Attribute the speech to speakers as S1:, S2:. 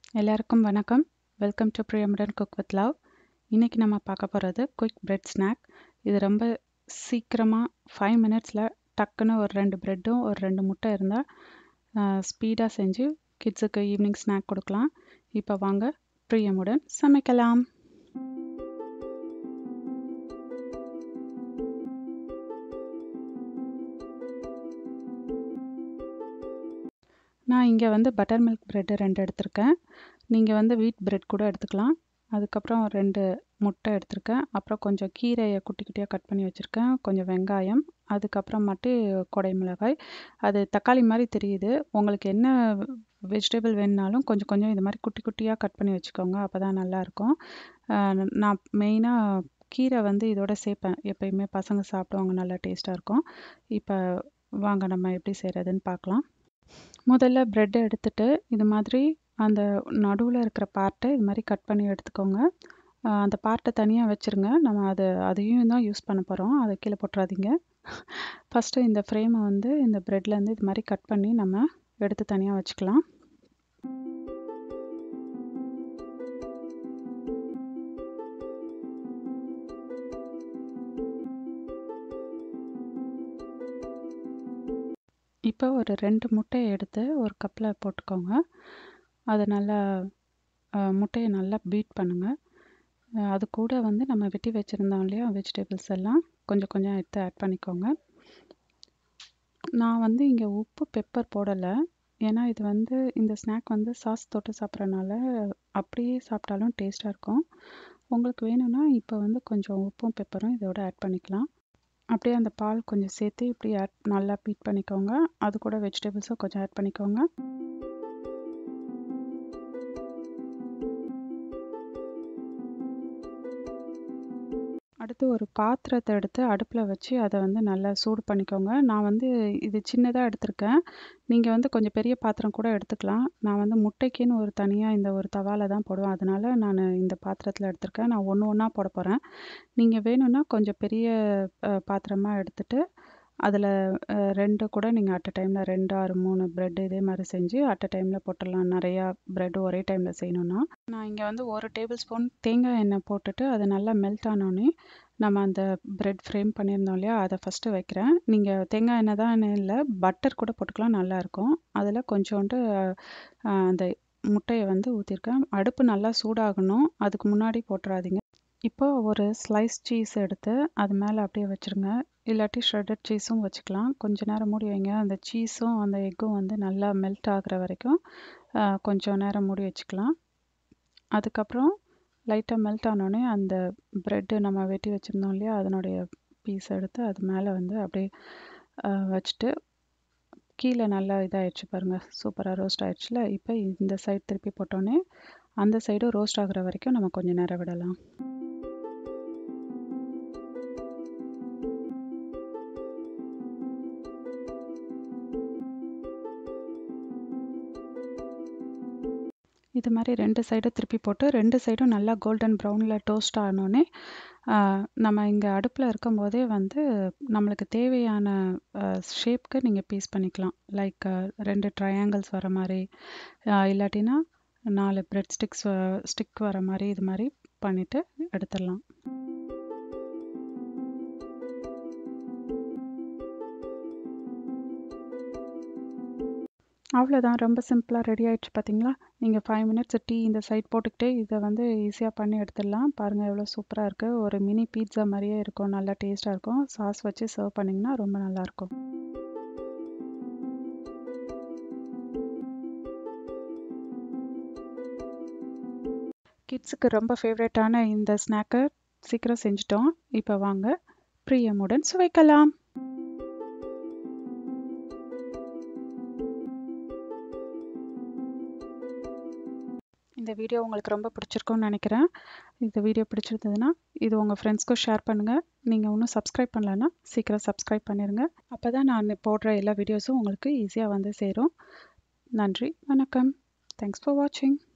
S1: எல்லாருக்கும் வணக்கம் welcome to Priyamudan cook with love இன்றைக்கி நம்ம பார்க்க போகிறது குயிக் பிரெட் ஸ்நாக் இது ரொம்ப சீக்கிரமாக ஃபைவ் மினிட்ஸில் டக்குன்னு ஒரு ரெண்டு ப்ரெட்டும் ஒரு ரெண்டு முட்டை இருந்தால் ஸ்பீடாக செஞ்சு கிட்ஸுக்கு ஈவினிங் ஸ்நாக் கொடுக்கலாம் இப்போ வாங்க பிரியமுடன் சமைக்கலாம் நான் இங்கே வந்து பட்டர் மில்க் ப்ரெட்டு ரெண்டு எடுத்திருக்கேன் நீங்கள் வந்து வீட் பிரெட் கூட எடுத்துக்கலாம் அதுக்கப்புறம் ரெண்டு முட்டை எடுத்திருக்கேன் அப்புறம் கொஞ்சம் கீரையை குட்டி குட்டியாக கட் பண்ணி வச்சுருக்கேன் கொஞ்சம் வெங்காயம் அதுக்கப்புறமாட்டு கொடை மிளகாய் அது தக்காளி மாதிரி தெரியுது உங்களுக்கு என்ன வெஜிடபிள் வேணுனாலும் கொஞ்சம் கொஞ்சம் இது மாதிரி குட்டி குட்டியாக கட் பண்ணி வச்சுக்கோங்க அப்போ தான் நல்லாயிருக்கும் நான் மெயினாக கீரை வந்து இதோட சேர்ப்பேன் எப்பயுமே பசங்க சாப்பிடுவாங்க நல்லா டேஸ்ட்டாக இருக்கும் இப்போ வாங்க நம்ம எப்படி செய்கிறதுன்னு பார்க்கலாம் முதல்ல ப்ரெட்டை எடுத்துட்டு இது மாதிரி அந்த நடுவில் இருக்கிற பார்ட்டை இது மாதிரி கட் பண்ணி எடுத்துக்கோங்க அந்த பார்ட்டை தனியாக வச்சுருங்க நம்ம அதை அதையும் தான் யூஸ் பண்ண போகிறோம் அதை கீழே போட்டுறாதீங்க ஃபஸ்ட்டு இந்த ஃப்ரேமை வந்து இந்த ப்ரெட்லேருந்து இது மாதிரி கட் பண்ணி நம்ம எடுத்து தனியாக வச்சுக்கலாம் இப்போ ஒரு ரெண்டு முட்டையை எடுத்து ஒரு கப்பில் போட்டுக்கோங்க அதை நல்லா முட்டையை நல்லா பீட் பண்ணுங்கள் அது கூட வந்து நம்ம வெட்டி வச்சுருந்தோம் இல்லையா வெஜிடபிள்ஸ் எல்லாம் கொஞ்சம் கொஞ்சம் எடுத்து ஆட் பண்ணிக்கோங்க நான் வந்து இங்கே உப்பு பெப்பர் போடலை ஏன்னா இது வந்து இந்த ஸ்நாக் வந்து சாஸ் தொட்டு சாப்பிட்றனால அப்படியே சாப்பிட்டாலும் டேஸ்ட்டாக இருக்கும் உங்களுக்கு வேணும்னா இப்போ வந்து கொஞ்சம் உப்பும் பெப்பரும் இதோட ஆட் பண்ணிக்கலாம் அப்படியே அந்த பால் கொஞ்சம் சேர்த்து இப்படி ஆட் நல்லா பீட் பண்ணிக்கோங்க அது கூட வெஜிடபிள்ஸும் கொஞ்சம் ஆட் பண்ணிக்கோங்க அடுத்து ஒரு பாத்திரத்தை எடுத்து அடுப்பில் வச்சு அதை வந்து நல்லா சூடு பண்ணிக்கோங்க நான் வந்து இது சின்னதாக எடுத்திருக்கேன் நீங்கள் வந்து கொஞ்சம் பெரிய பாத்திரம் கூட எடுத்துக்கலாம் நான் வந்து முட்டைக்குன்னு ஒரு தனியாக இந்த ஒரு தவாவில் தான் போடுவேன் அதனால் நான் இந்த பாத்திரத்தில் எடுத்திருக்கேன் நான் ஒன்று ஒன்றா போட போகிறேன் நீங்கள் வேணும்னா கொஞ்சம் பெரிய பாத்திரமாக எடுத்துகிட்டு அதில் ரெண்டு கூட நீங்கள் அட் அ டைமில் ரெண்டு ஆறு மூணு ப்ரெட் இதே மாதிரி செஞ்சு அட் அ டைமில் போட்டுடலாம் நிறையா ப்ரெட் ஒரே டைமில் செய்யணுன்னா நான் இங்கே வந்து ஒரு டேபிள் ஸ்பூன் தேங்காய் எண்ணெய் போட்டுட்டு அது நல்லா மெல்ட் ஆனோடனே நம்ம அந்த ப்ரெட் ஃப்ரேம் பண்ணியிருந்தோம் இல்லையா அதை ஃபஸ்ட்டு வைக்கிறேன் நீங்கள் தேங்காய் எண்ணெய் தான் இல்லை பட்டர் கூட போட்டுக்கலாம் நல்லாயிருக்கும் அதில் கொஞ்சோண்டு அந்த முட்டையை வந்து ஊற்றிருக்கேன் அடுப்பு நல்லா சூடாகணும் அதுக்கு முன்னாடி போட்டுறாதீங்க இப்போ ஒரு ஸ்லைஸ் சீஸ் எடுத்து அது மேலே அப்படியே வச்சுருங்க இல்லாட்டி ஷ்ரெட்டட் சீஸும் வச்சுக்கலாம் கொஞ்ச நேரம் மூடி வைங்க அந்த சீஸும் அந்த எக்கும் வந்து நல்லா மெல்ட் ஆகிற வரைக்கும் கொஞ்சம் நேரம் மூடி வச்சுக்கலாம் அதுக்கப்புறம் லைட்டாக மெல்ட் ஆனோடனே அந்த ப்ரெட்டு நம்ம வெட்டி வச்சுருந்தோம் இல்லையா அதனுடைய பீஸ் எடுத்து அது மேலே வந்து அப்படியே வச்சுட்டு கீழே நல்லா இதாகிடுச்சு பாருங்கள் சூப்பராக ரோஸ்ட் ஆகிடுச்சுல இப்போ இந்த சைடு திருப்பி போட்டோன்னே அந்த சைடும் ரோஸ்ட் ஆகுற வரைக்கும் நம்ம கொஞ்சம் நேரம் விடலாம் இது மாதிரி ரெண்டு சைடும் திருப்பி போட்டு ரெண்டு சைடும் நல்லா கோல்டன் ப்ரௌனில் டோஸ்ட் ஆனோடனே நம்ம இங்கே அடுப்பில் இருக்கும் போதே வந்து நம்மளுக்கு தேவையான ஷேப்க்கு நீங்கள் பீஸ் பண்ணிக்கலாம் லைக் ரெண்டு ட்ரையாங்கிள்ஸ் வர மாதிரி இல்லாட்டினா நாலு ப்ரெட் ஸ்டிக்ஸ் ஸ்டிக் வர மாதிரி இது மாதிரி பண்ணிவிட்டு எடுத்துடலாம் அவ்வளோதான் ரொம்ப சிம்பிளாக ரெடி ஆகிடுச்சு பார்த்தீங்களா நீங்கள் ஃபைவ் மினிட்ஸ் டீ இந்த சைட் போட்டுக்கிட்டே இதை வந்து ஈஸியாக பண்ணி எடுத்துடலாம் பாருங்கள் எவ்வளோ சூப்பராக இருக்குது ஒரு மினி பீட்சா மாதிரியே இருக்கும் நல்லா டேஸ்ட்டாக இருக்கும் சாஸ் வச்சு சர்வ் பண்ணிங்கன்னா ரொம்ப நல்லாயிருக்கும் கிட்ஸுக்கு ரொம்ப ஃபேவரட்டான இந்த ஸ்நாக்கை சீக்கிரம் செஞ்சிட்டோம் இப்போ வாங்க பிரியமுடன் சுவைக்கலாம் இந்த வீடியோ உங்களுக்கு ரொம்ப பிடிச்சிருக்கும்னு நினைக்கிறேன் இந்த வீடியோ பிடிச்சிருந்ததுன்னா இது உங்கள் ஃப்ரெண்ட்ஸ்க்கும் ஷேர் பண்ணுங்கள் நீங்கள் இன்னும் சப்ஸ்கிரைப் பண்ணலன்னா சீக்கிரம் சப்ஸ்கிரைப் பண்ணிடுங்க அப்போ தான் நான் போடுற எல்லா வீடியோஸும் உங்களுக்கு ஈஸியாக வந்து சேரும் நன்றி வணக்கம் தேங்க்ஸ் ஃபார் வாட்சிங்